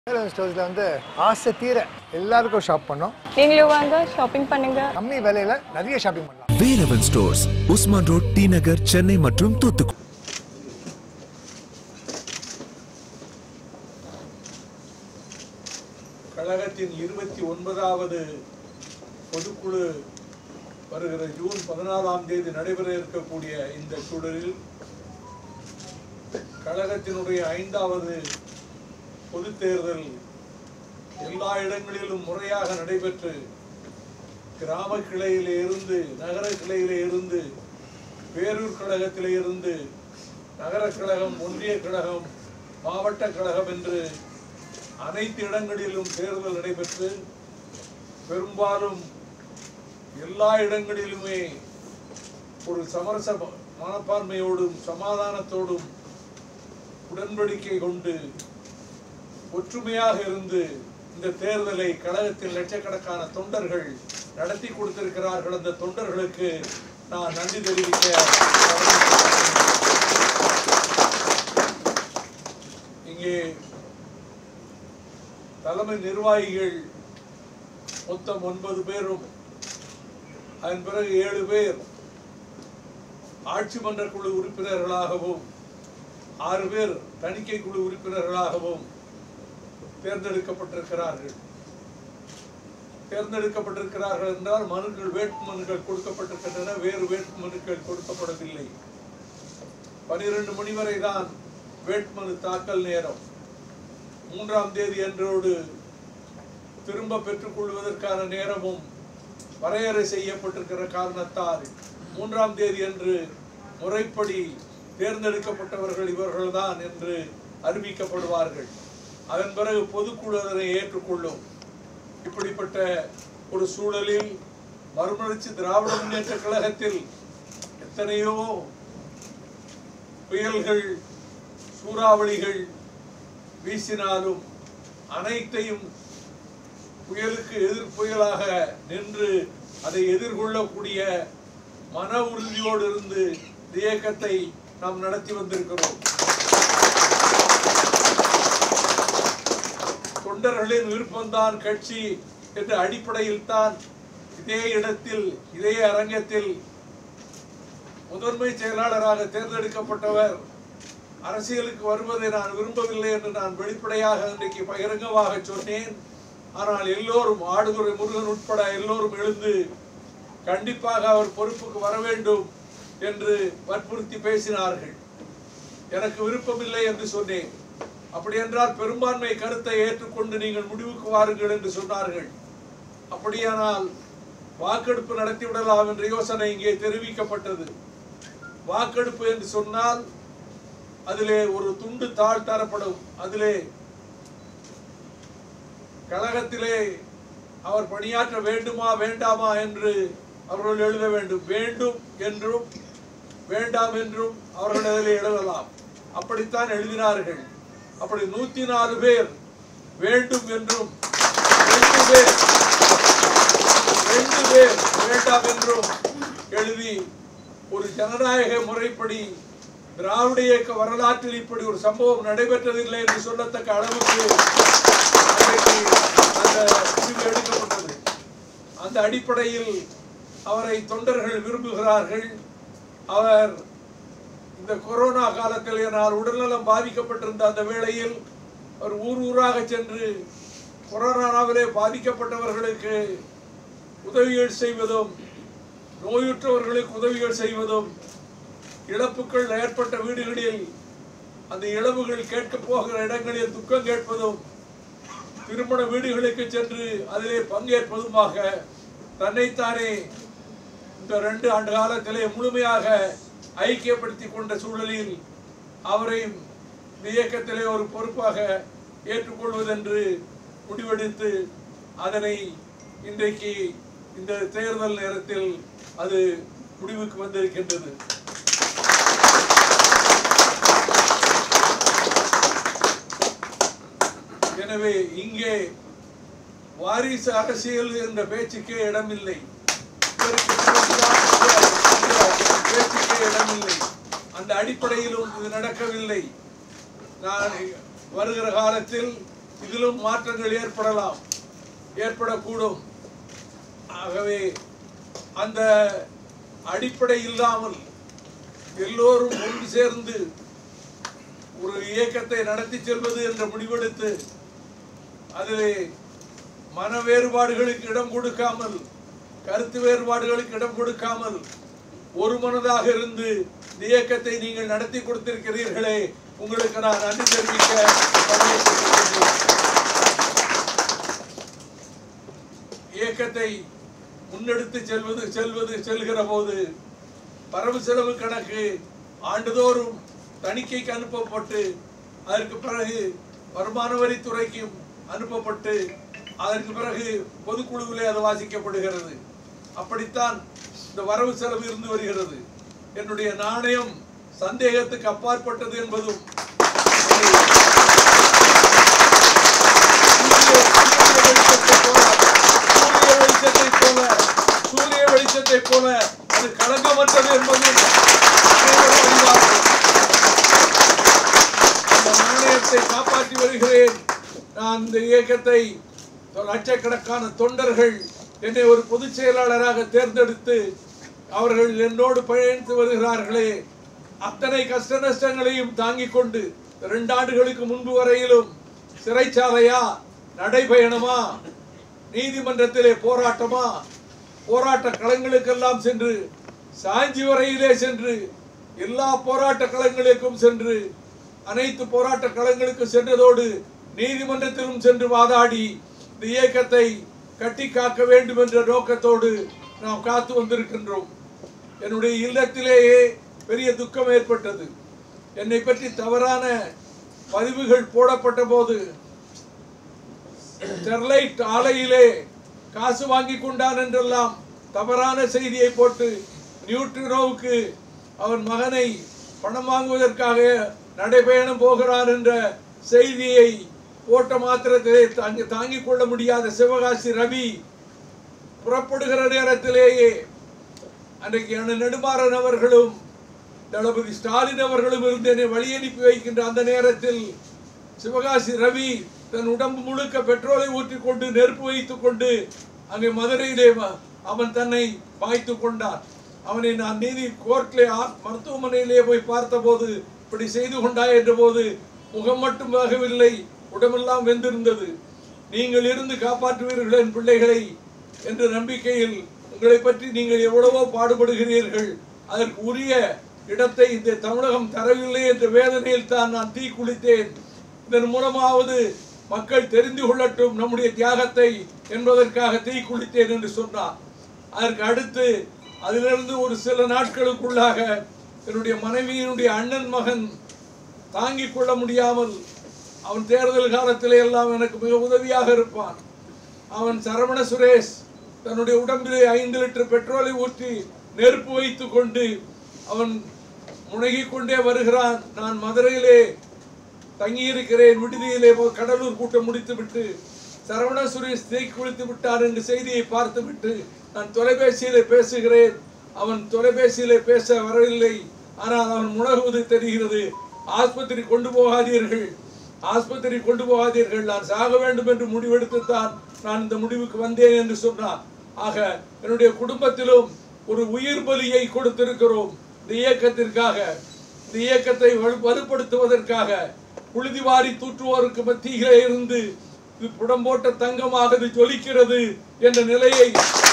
ஸ்டோர்ஸில் வந்து ஆசை தீர எல்லாருக்கும் ஷாப் பண்ணோம் நீங்களும் வாங்க ஷாப்பிங் பண்ணுங்க கம்மி விலையில நிறைய ஷாப்பிங் பண்ணலாம் Velavan stores Usman road T Nagar Chennai மற்றும் தூத்துக்குடி கழகத்தின் இருபத்தி ஒன்பதாவது பொதுக்குழு வருகிற ஜூன் பதினாலாம் தேதி நடைபெற இருக்கக்கூடிய இந்த சூழலில் கழகத்தினுடைய ஐந்தாவது பொதுத் தேர்தல் எல்லா இடங்களிலும் முறையாக நடைபெற்று கிராம கிளையிலே இருந்து நகர கிளையிலே இருந்து பேரூர் கழகத்திலே இருந்து நகர கழகம் ஒன்றிய கழகம் மாவட்ட கழகம் என்று அனைத்து இடங்களிலும் தேர்தல் நடைபெற்று பெரும்பாலும் எல்லா இடங்களிலுமே ஒரு சமரச ம- மனப்பான்மையோடும் சமாதானத்தோடும் உடன்படிக்கை கொண்டு ஒற்றுமையாக இருந்து இந்த தேர்தலை கழகத்தில் லட்சக்கணக்கான தொண்டர்கள் நடத்தி கொடுத்திருக்கிறார்கள் அந்த தொண்டர்களுக்கு நான் நன்றி தெரிவிக்க இங்கே தலைமை நிர்வாகிகள் மொத்தம் ஒன்பது பேரும் அதன் பிறகு ஏழு பேர் ஆட்சி மன்ற குழு உறுப்பினர்களாகவும் ஆறு பேர் தணிக்கை குழு உறுப்பினர்களாகவும் தேர்ந்தெடுக்கப்பட்டிருக்கிறார்கள் தேர்ந்தெடுக்கப்பட்டிருக்கிறார்கள் என்றால் மனுக்கள் வேட்புமனுக்கள் கொடுக்கப்பட்டிருக்கின்றன வேறு வேட்புமனுக்கள் கொடுக்கப்படவில்லை பனிரெண்டு மணி வரை தான் வேட்புமனு தாக்கல் நேரம் மூன்றாம் தேதி அன்றோடு திரும்ப பெற்றுக்கொள்வதற்கான நேரமும் வரையறை செய்யப்பட்டிருக்கிற காரணத்தால் மூன்றாம் தேதி அன்று முறைப்படி தேர்ந்தெடுக்கப்பட்டவர்கள் இவர்கள்தான் என்று அறிவிக்கப்படுவார்கள் அதன் பிறகு பொதுக்குழு அதனை ஏற்றுக்கொள்ளும் இப்படிப்பட்ட ஒரு சூழலில் மறுமலர்ச்சி திராவிட முன்னேற்ற கழகத்தில் எத்தனையோ புயல்கள் சூறாவளிகள் வீசினாலும் அனைத்தையும் புயலுக்கு எதிர் புயலாக நின்று அதை எதிர்கொள்ளக்கூடிய மன உறுதியோடு இருந்து இந்த இயக்கத்தை நாம் நடத்தி வந்திருக்கிறோம் தொண்டர்களின் விருப்பம்தான் கட்சி என்ற அடிப்படையில் தான் இதே இடத்தில் இதே அரங்கத்தில் முதன்மை செயலாளராக தேர்ந்தெடுக்கப்பட்டவர் அரசியலுக்கு வருவதை நான் விரும்பவில்லை என்று நான் வெளிப்படையாக இன்றைக்கு பகிரங்கமாக சொன்னேன் ஆனால் எல்லோரும் ஆடுதுறை முருகன் உட்பட எல்லோரும் எழுந்து கண்டிப்பாக அவர் பொறுப்புக்கு வர வேண்டும் என்று வற்புறுத்தி பேசினார்கள் எனக்கு விருப்பமில்லை என்று சொன்னேன் அப்படி என்றால் பெரும்பான்மை கருத்தை ஏற்றுக்கொண்டு நீங்கள் முடிவுக்கு வாருங்கள் என்று சொன்னார்கள் அப்படியானால் வாக்கெடுப்பு நடத்தி விடலாம் என்ற யோசனை இங்கே தெரிவிக்கப்பட்டது வாக்கெடுப்பு என்று சொன்னால் அதிலே ஒரு துண்டு தாள் தரப்படும் அதிலே கழகத்திலே அவர் பணியாற்ற வேண்டுமா வேண்டாமா என்று அவர்கள் எழுத வேண்டும் வேண்டும் என்றும் வேண்டாம் என்றும் அவர்கள் அதில் எழுதலாம் அப்படித்தான் எழுதினார்கள் அப்படி நூத்தி நாலு பேர் வேண்டும் என்றும் ரெண்டு பேர் ரெண்டு பேர் வேண்டாம் என்றும் எழுதி ஒரு ஜனநாயக முறைப்படி திராவிட இயக்க வரலாற்றில் இப்படி ஒரு சம்பவம் நடைபெற்றதில்லை என்று சொல்லத்தக்க அளவுக்கு அன்றைக்கு அந்த முடிவு எடுக்கப்பட்டது அந்த அடிப்படையில் அவரை தொண்டர்கள் விரும்புகிறார்கள் அவர் இந்த கொரோனா காலத்தில் நான் உடல்நலம் பாதிக்கப்பட்டிருந்த அந்த வேளையில் அவர் ஊர் ஊராக சென்று கொரோனாவிலே பாதிக்கப்பட்டவர்களுக்கு உதவிகள் செய்வதும் நோயுற்றவர்களுக்கு உதவிகள் செய்வதும் இழப்புகள் ஏற்பட்ட வீடுகளில் அந்த இழவுகள் கேட்கப் போகிற இடங்களில் துக்கம் கேட்பதும் திருமண வீடுகளுக்கு சென்று அதிலே பங்கேற்பதுமாக தன்னைத்தானே இந்த ரெண்டு ஆண்டு காலத்திலே முழுமையாக ஐக்கியப்படுத்தி கொண்ட சூழலில் அவரையும் இந்த இயக்கத்திலே ஒரு பொறுப்பாக ஏற்றுக்கொள்வதென்று முடிவெடுத்து அதனை இன்றைக்கு இந்த தேர்தல் நேரத்தில் அது முடிவுக்கு வந்திருக்கின்றது எனவே இங்கே வாரிசு அரசியல் என்ற பேச்சுக்கே இடமில்லை இவருக்கு பிறகுதான் என்ற பேச்சுக்கே இடமில்லை அந்த அடிப்படையிலும் இது நடக்கவில்லை நான் வருகிற காலத்தில் இதிலும் மாற்றங்கள் ஏற்படலாம் ஏற்படக்கூடும் ஆகவே அந்த அடிப்படை இல்லாமல் எல்லோரும் ஒன்று சேர்ந்து ஒரு இயக்கத்தை நடத்தி செல்வது என்ற முடிவெடுத்து அதிலே மன வேறுபாடுகளுக்கு இடம் கொடுக்காமல் கருத்து வேறுபாடுகளுக்கு இடம் கொடுக்காமல் ஒரு மனதாக இருந்து இந்த இயக்கத்தை நீங்கள் நடத்தி கொடுத்திருக்கிறீர்களே உங்களுக்கு நான் நன்றி தெரிவிக்க கடமைப்பட்டிருக்கின்றேன். இயக்கத்தை முன்னெடுத்து செல்வது செல்வது செல்கிற போது வரவு செலவு கணக்கு ஆண்டுதோறும் தணிக்கைக்கு அனுப்பப்பட்டு அதற்கு பிறகு வருமான வரித்துறைக்கும் அனுப்பப்பட்டு அதற்கு பிறகு பொதுக்குழுவிலே அது வாசிக்கப்படுகிறது அப்படித்தான் இந்த வரவு செலவு இருந்து வருகிறது என்னுடைய நாணயம் சந்தேகத்துக்கு அப்பாற்பட்டது என்பதும் சூரிய வெளிச்சத்தை போல சூரிய வெளிச்சத்தை போல அது களங்கமற்றது என்பதும் அனைவரும் அறிவார்கள். அந்த நாணயத்தை காப்பாற்றி வருகிறேன் நான் இந்த இயக்கத்தை லட்சக்கணக்கான தொண்டர்கள் என்னை ஒரு பொதுச் செயலாளராக தேர்ந்தெடுத்து அவர்கள் என்னோடு பயணித்து வருகிறார்களே அத்தனை கஷ்ட நஷ்டங்களையும் தாங்கிக் கொண்டு இரண்டு ஆண்டுகளுக்கு முன்பு வரையிலும் சிறைச்சாலையா நடைபயணமா நீதிமன்றத்திலே போராட்டமா போராட்ட களங்களுக்கெல்லாம் சென்று சாஞ்சி வரையிலே சென்று எல்லா போராட்ட களங்களுக்கும் சென்று அனைத்து போராட்ட களங்களுக்கும் சென்றதோடு நீதிமன்றத்திலும் சென்று வாதாடி இந்த இயக்கத்தை கட்டி காக்க வேண்டும் என்ற நோக்கத்தோடு நாம் காத்து வந்திருக்கின்றோம் என்னுடைய இல்லத்திலேயே பெரிய துக்கம் ஏற்பட்டது என்னை பற்றி தவறான பதிவுகள் போடப்பட்ட போது ஸ்டெர்லைட் ஆலையிலே காசு வாங்கி கொண்டான் என்றெல்லாம் தவறான செய்தியை போட்டு நியூட்ரினோவுக்கு அவன் மகனை பணம் வாங்குவதற்காக நடைபயணம் போகிறான் என்ற செய்தியை போட்ட மாத்திரத்திலே தாங்கி தாங்கிக் கொள்ள முடியாத சிவகாசி ரவி புறப்படுகிற நேரத்திலேயே அன்றைக்கு அண்ணன் நெடுமாறன் அவர்களும் தளபதி ஸ்டாலின் அவர்களும் இருந்து என்னை வழி அனுப்பி வைக்கின்ற அந்த நேரத்தில் சிவகாசி ரவி தன் உடம்பு முழுக்க பெட்ரோலை ஊற்றிக் கொண்டு நெருப்பு வைத்துக் கொண்டு அங்கே மதுரையிலே வ- அவன் தன்னை பாய்த்து கொண்டான் அவனை நான் நீதி கோர்ட்லே ஆ- மருத்துவமனையிலே போய் பார்த்தபோது இப்படி செய்து கொண்டாய் என்ற போது முகம் மட்டும் ஆகவில்லை உடம்பெல்லாம் வெந்திருந்தது நீங்கள் இருந்து காப்பாற்றுவீர்கள் என் பிள்ளைகளை என்ற நம்பிக்கையில் உங்களை பற்றி நீங்கள் எவ்வளவோ பாடுபடுகிறீர்கள் அதற்கு உரிய இடத்தை இந்த தமிழகம் தரவில்லை என்ற வேதனையில் தான் நான் தீ குளித்தேன் இதன் மூலமாவது மக்கள் தெரிந்து கொள்ளட்டும் நம்முடைய தியாகத்தை என்பதற்காக தீ குளித்தேன் என்று சொன்னார் அதற்கு அடுத்து அதிலிருந்து ஒரு சில நாட்களுக்குள்ளாக என்னுடைய மனைவியினுடைய அண்ணன் மகன் தாங்கிக் கொள்ள முடியாமல் அவன் தேர்தல் காலத்திலே எல்லாம் எனக்கு மிக உதவியாக இருப்பான் அவன் சரவண சுரேஷ் தன்னுடைய உடம்பிலே ஐந்து லிட்டர் பெட்ரோலை ஊற்றி நெருப்பு வைத்துக் கொண்டு அவன் முனகிக் கொண்டே வருகிறான் நான் மதுரையிலே தங்கியிருக்கிறேன் விடுதியிலே போய் கடலூர் கூட்டம் முடித்துவிட்டு சரவண சுரேஷ் தீ குளித்து விட்டார் என்ற செய்தியை பார்த்துவிட்டு நான் தொலைபேசியிலே பேசுகிறேன் அவன் தொலைபேசியிலே பேச வரவில்லை ஆனால் அவன் முனகுவது தெரிகிறது ஆஸ்பத்திரி கொண்டு போகாதீர்கள் ஆஸ்பத்திரி கொண்டு போகாதீர்கள் நான் சாக வேண்டும் என்று முடிவெடுத்துத்தான் நான் இந்த முடிவுக்கு வந்தேன் என்று சொன்னார் ஆக என்னுடைய குடும்பத்திலும் ஒரு உயிர் பலியை கொடுத்திருக்கிறோம் இந்த இயக்கத்திற்காக இந்த இயக்கத்தை வலு- வலுப்படுத்துவதற்காக புழுதி வாரி தூற்றுவோருக்கு மத்தியிலே இருந்து இது புடம் போட்ட தங்கமாக இது ஜொலிக்கிறது என்ற நிலையை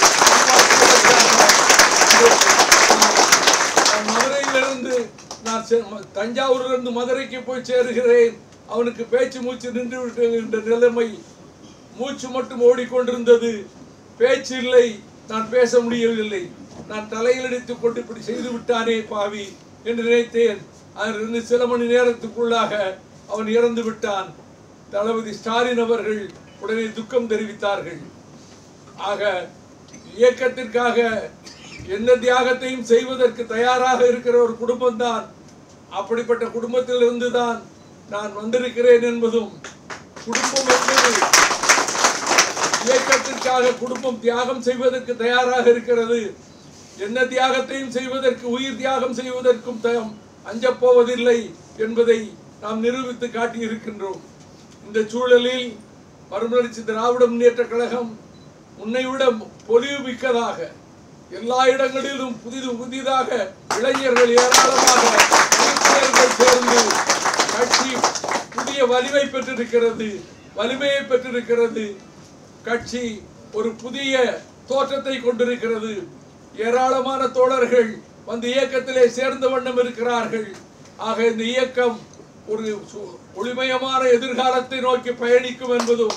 நான் மதுரையிலிருந்து நான் செ- ம- தஞ்சாவூரிலிருந்து மதுரைக்கு போய் சேருகிறேன் அவனுக்கு பேச்சு மூச்சு நின்று விட்டு என்ற நிலைமை மூச்சு மட்டும் ஓடிக்கொண்டிருந்தது பேச்சு இல்லை நான் பேச முடியவில்லை நான் தலையில் அடித்துக் கொண்டு இப்படி செய்து விட்டானே பாவி என்று நினைத்தேன் அதிலிருந்து சில மணி நேரத்துக்குள்ளாக அவன் இறந்து விட்டான் தளபதி ஸ்டாலின் அவர்கள் உடனே துக்கம் தெரிவித்தார்கள் ஆக இயக்கத்திற்காக எந்த தியாகத்தையும் செய்வதற்கு தயாராக இருக்கிற ஒரு குடும்பம்தான் அப்படிப்பட்ட குடும்பத்திலிருந்து தான் நான் வந்திருக்கிறேன் என்பதும் குடும்பம் என்பது இயக்கத்திற்காக குடும்பம் தியாகம் செய்வதற்கு தயாராக இருக்கிறது என்ன தியாகத்தையும் செய்வதற்கு உயிர் தியாகம் செய்வதற்கும் தயம் அஞ்சப் போவதில்லை என்பதை நாம் நிரூபித்து காட்டியிருக்கின்றோம் இந்த சூழலில் மறுமலர்ச்சி திராவிட முன்னேற்ற கழகம் உன்னை விட பொலிவு மிக்கதாக எல்லா இடங்களிலும் புதிது புதிதாக இளைஞர்கள் ஏராளமாக இளைஞர்கள் சேர்ந்து கட்சி புதிய வலிமை பெற்றிருக்கிறது வலிமையை பெற்றிருக்கிறது கட்சி ஒரு புதிய தோற்றத்தை கொண்டிருக்கிறது ஏராளமான தோழர்கள் வந்து இயக்கத்திலே சேர்ந்த வண்ணம் இருக்கிறார்கள் ஆக இந்த இயக்கம் ஒரு சு- ஒளிமயமான எதிர்காலத்தை நோக்கி பயணிக்கும் என்பதும்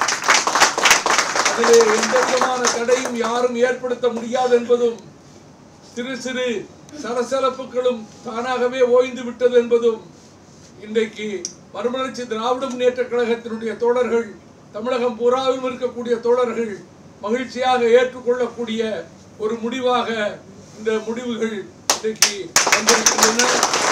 அதிலே எந்த விதமான தடையும் யாரும் ஏற்படுத்த முடியாது என்பதும் சிறு சிறு சலசலப்புகளும் தானாகவே ஓய்ந்து விட்டது என்பதும் இன்றைக்கு மறுமலர்ச்சி திராவிட முன்னேற்ற கழகத்தினுடைய தோழர்கள் தமிழகம் பூராவும் இருக்கக்கூடிய தோழர்கள் மகிழ்ச்சியாக ஏற்றுக்கொள்ளக்கூடிய ஒரு முடிவாக இந்த முடிவுகள் இன்றைக்கு வந்திருக்கின்றன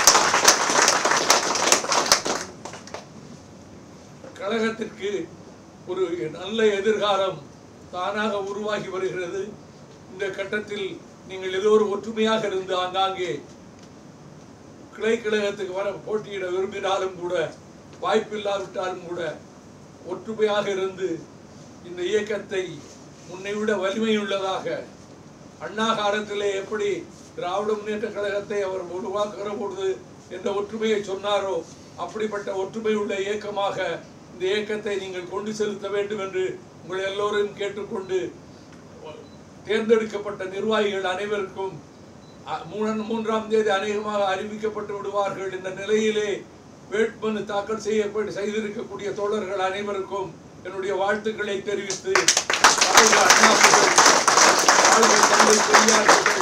கழகத்திற்கு ஒரு நல்ல எதிர்காலம் தானாக உருவாகி வருகிறது இந்த கட்டத்தில் நீங்கள் ஏதோ ஒரு ஒற்றுமையாக இருந்து ஆங்காங்கே கிளை கழகத்துக்கு வர போட்டியிட விரும்பினாலும் கூட வாய்ப்பில்லாவிட்டாலும் கூட ஒற்றுமையாக இருந்து இந்த இயக்கத்தை முன்னை விட வலிமையுள்ளதாக அண்ணா காலத்திலே எப்படி திராவிட முன்னேற்ற கழகத்தை அவர் உருவாக்குகிற பொழுது என்ற ஒற்றுமையை சொன்னாரோ அப்படிப்பட்ட ஒற்றுமை உள்ள இயக்கமாக இந்த இயக்கத்தை நீங்கள் கொண்டு செலுத்த வேண்டும் என்று உங்கள் எல்லோரையும் கேட்டுக்கொண்டு தேர்ந்தெடுக்கப்பட்ட நிர்வாகிகள் அனைவருக்கும் அ- மூணாம் மூன்றாம் தேதி அநேகமாக அறிவிக்கப்பட்டு விடுவார்கள் இந்த நிலையிலே வேட்புமனு தாக்கல் செய்யப்பட்டு செய்திருக்கக்கூடிய தோழர்கள் அனைவருக்கும் என்னுடைய வாழ்த்துக்களை தெரிவித்து வாழ்க அண்ணா புகழ், வாழ்க தந்தை பெரியார் புகழ்.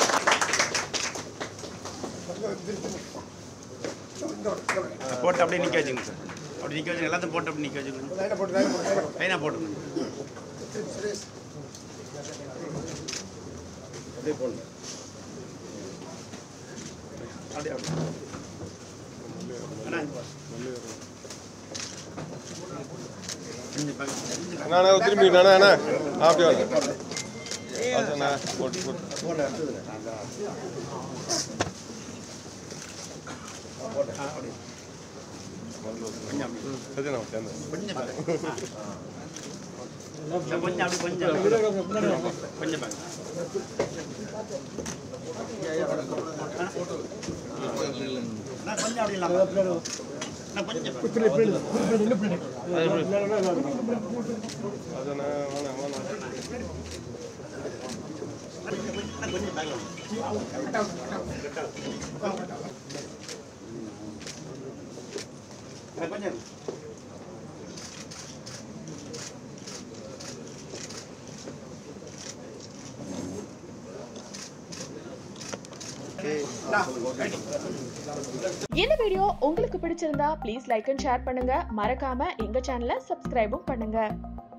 போட்டு அப்படியே நிற்க வச்சுங்க சார் அப்படி நிற்க வச்சுங்க எல்லாத்தையும் போட்டு அப்படி நிற்க வச்சுக்கணும் லைனாக போட்டுருங்க அப்படியே போடுங்க அப்படியே அப்படியே அண்ணா கொஞ்சம் பக்கம். அண்ணா அண்ணா திரும்பி அண்ணா அண்ணா அப்படியே வாங்க அண்ணா போட்டு போட்டு சரி நான் சேர்ந்து கொஞ்சம் பக்கம். ஆ. கொஞ்சம் அப்படி கொஞ்சம் கொஞ்சம் பக்கம். அண்ணா, கொஞ்சம் அப்படி இல்லாம. அண்ணா, கொஞ்சம் பக்கம். அதண்ணா வேணாம் வேணாம் அண்ணா, கொஞ்சம் பக்கம். அண்ணா, கொஞ்சம் இந்த வீடியோ உங்களுக்கு பிடிச்சிருந்தா ப்ளீஸ் லைக் அண்ட் ஷேர் பண்ணுங்க மறக்காம எங்க சேனலை சப்ஸ்கிரைபும் பண்ணுங்க